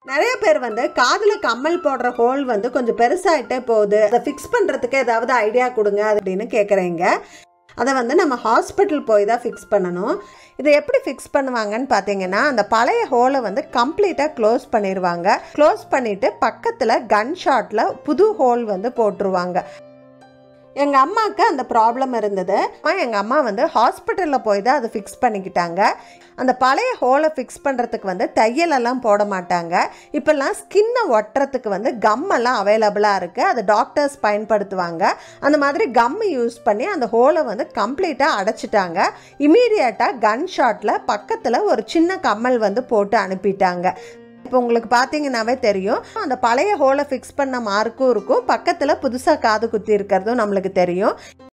நிறைய பேர் வந்து காதில் கம்மல் போடுற ஹோல் வந்து கொஞ்சம் பெருசாகிட்டே போகுது அதை ஃபிக்ஸ் பண்ணுறதுக்கு ஏதாவது ஐடியா கொடுங்க அப்படின்னு கேட்குறீங்க அதை வந்து நம்ம ஹாஸ்பிட்டல் போய் தான் ஃபிக்ஸ் பண்ணணும் இதை எப்படி ஃபிக்ஸ் பண்ணுவாங்கன்னு பார்த்தீங்கன்னா அந்த பழைய ஹோலை வந்து கம்ப்ளீட்டாக க்ளோஸ் பண்ணிடுவாங்க க்ளோஸ் பண்ணிவிட்டு பக்கத்தில் கன் ஷாட்டில் புது ஹோல் வந்து போட்டுருவாங்க எங்கள் அம்மாவுக்கு அந்த ப்ராப்ளம் இருந்தது எங்கள் அம்மா வந்து ஹாஸ்பிட்டலில் போய் தான் அதை ஃபிக்ஸ் பண்ணிக்கிட்டாங்க அந்த பழைய ஹோலை ஃபிக்ஸ் பண்ணுறதுக்கு வந்து தையலெல்லாம் போட மாட்டாங்க இப்போல்லாம் ஸ்கின்னை ஒட்டுறதுக்கு வந்து கம்மெல்லாம் அவைலபிளாக இருக்குது அதை டாக்டர்ஸ் பயன்படுத்துவாங்க அந்த மாதிரி கம் யூஸ் பண்ணி அந்த ஹோலை வந்து கம்ப்ளீட்டாக அடைச்சிட்டாங்க இமீடியட்டாக கன் ஷாட்டில் பக்கத்தில் ஒரு சின்ன கம்மல் வந்து போட்டு அனுப்பிட்டாங்க இப்போ உங்களுக்கு பார்த்தீங்கன்னாவே தெரியும் அந்த பழைய ஹோலை ஃபிக்ஸ் பண்ண மார்க்கும் இருக்கும் பக்கத்தில் புதுசாக காது குத்தி இருக்கிறதும் நம்மளுக்கு தெரியும்